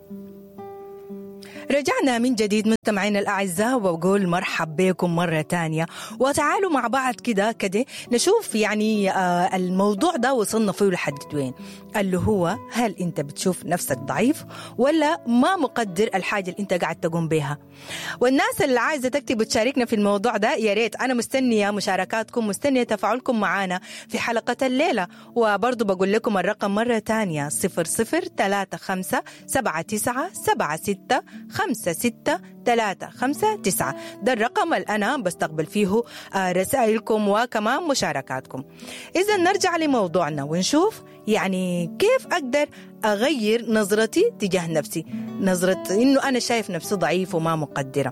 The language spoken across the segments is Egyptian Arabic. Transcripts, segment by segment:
رجعنا من جديد مستمعينا الأعزاء وبقول مرحب بكم مرة تانية وتعالوا مع بعض كده كده نشوف يعني آه الموضوع ده وصلنا فيه لحد وين اللي هو هل أنت بتشوف نفسك ضعيف ولا ما مقدر الحاجة اللي أنت قاعد تقوم بها والناس اللي عايزة تكتب وتشاركنا في الموضوع ده يا ريت أنا مستنية مشاركاتكم مستنية تفاعلكم معنا في حلقة الليلة وبرضو بقول لكم الرقم مرة تانية صفر صفر ثلاثة خمسة سبعة تسعة سبعة ستة خمسة ستة ثلاثة خمسة تسعة ده الرقم اللي أنا بستقبل فيه رسائلكم وكمان مشاركاتكم إذا نرجع لموضوعنا ونشوف يعني كيف أقدر أغير نظرتي تجاه نفسي نظرة إنه أنا شايف نفسي ضعيف وما مقدرة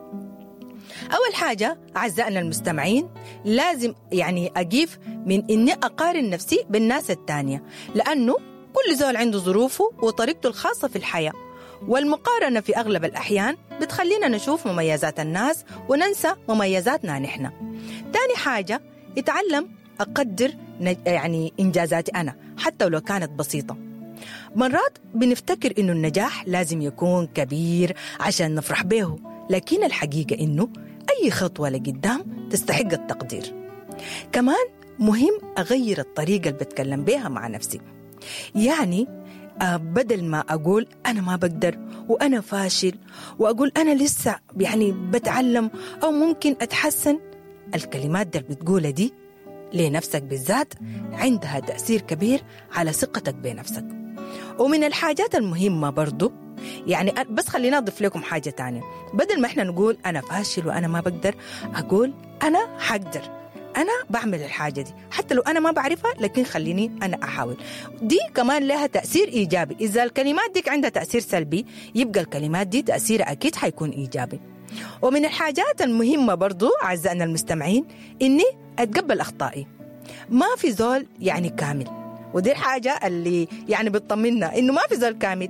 أول حاجة أعزائنا المستمعين لازم يعني أجيف من إني أقارن نفسي بالناس التانية لأنه كل زول عنده ظروفه وطريقته الخاصة في الحياة والمقارنة في أغلب الأحيان بتخلينا نشوف مميزات الناس وننسى مميزاتنا نحن تاني حاجة اتعلم أقدر يعني إنجازاتي أنا حتى لو كانت بسيطة مرات بنفتكر إنه النجاح لازم يكون كبير عشان نفرح به لكن الحقيقة إنه أي خطوة لقدام تستحق التقدير كمان مهم أغير الطريقة اللي بتكلم بيها مع نفسي يعني بدل ما أقول أنا ما بقدر وأنا فاشل وأقول أنا لسه يعني بتعلم أو ممكن أتحسن الكلمات دي اللي بتقولها دي لنفسك بالذات عندها تأثير كبير على ثقتك بنفسك ومن الحاجات المهمة برضو يعني بس خلينا أضيف لكم حاجة تانية بدل ما إحنا نقول أنا فاشل وأنا ما بقدر أقول أنا حقدر أنا بعمل الحاجة دي حتى لو أنا ما بعرفها لكن خليني أنا أحاول دي كمان لها تأثير إيجابي إذا الكلمات دي عندها تأثير سلبي يبقى الكلمات دي تأثيرها أكيد حيكون إيجابي ومن الحاجات المهمة برضو أعزائنا المستمعين إني أتقبل أخطائي ما في زول يعني كامل ودي الحاجة اللي يعني بتطمنا إنه ما في زول كامل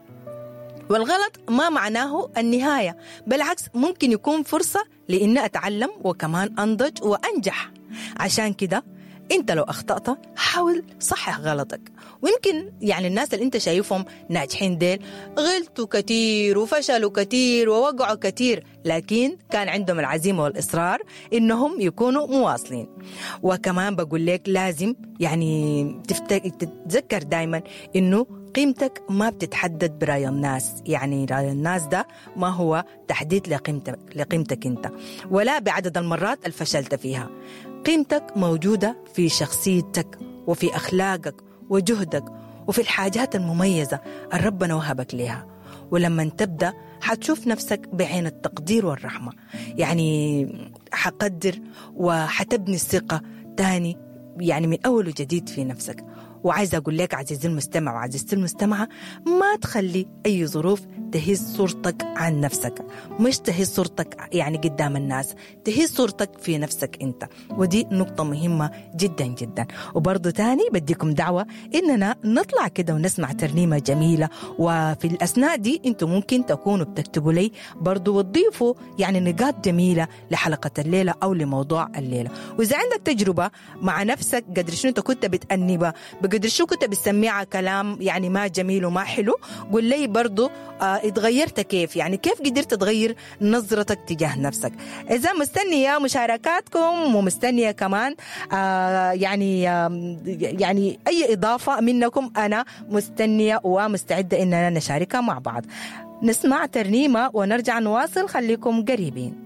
والغلط ما معناه النهاية بالعكس ممكن يكون فرصة لإني أتعلم وكمان أنضج وأنجح عشان كده انت لو اخطأت حاول صحح غلطك ويمكن يعني الناس اللي انت شايفهم ناجحين ديل غلطوا كتير وفشلوا كتير ووقعوا كتير لكن كان عندهم العزيمة والإصرار إنهم يكونوا مواصلين وكمان بقول لك لازم يعني تتذكر دايما إنه قيمتك ما بتتحدد برأي الناس يعني رأي الناس ده ما هو تحديد لقيمتك, لقيمتك انت ولا بعدد المرات اللي فشلت فيها قيمتك موجودة في شخصيتك وفي أخلاقك وجهدك وفي الحاجات المميزة اللي ربنا وهبك لها ولما تبدأ حتشوف نفسك بعين التقدير والرحمة يعني حقدر وحتبني الثقة تاني يعني من أول وجديد في نفسك وعايزة أقول لك عزيزي المستمع وعزيزتي المستمعة ما تخلي أي ظروف تهز صورتك عن نفسك مش تهز صورتك يعني قدام الناس تهز صورتك في نفسك أنت ودي نقطة مهمة جدا جدا وبرضو تاني بديكم دعوة إننا نطلع كده ونسمع ترنيمة جميلة وفي الأثناء دي أنتم ممكن تكونوا بتكتبوا لي برضو وتضيفوا يعني نقاط جميلة لحلقة الليلة أو لموضوع الليلة وإذا عندك تجربة مع نفسك قدر شنو أنت كنت بتأنبها بقدر شو كنت بتسميها كلام يعني ما جميل وما حلو قول لي برضو آه اتغيرت كيف يعني كيف قدرت تغير نظرتك تجاه نفسك إذا مستنية مشاركاتكم ومستنية كمان آه يعني آه يعني أي إضافة منكم أنا مستنية ومستعدة إننا نشاركها مع بعض نسمع ترنيمة ونرجع نواصل خليكم قريبين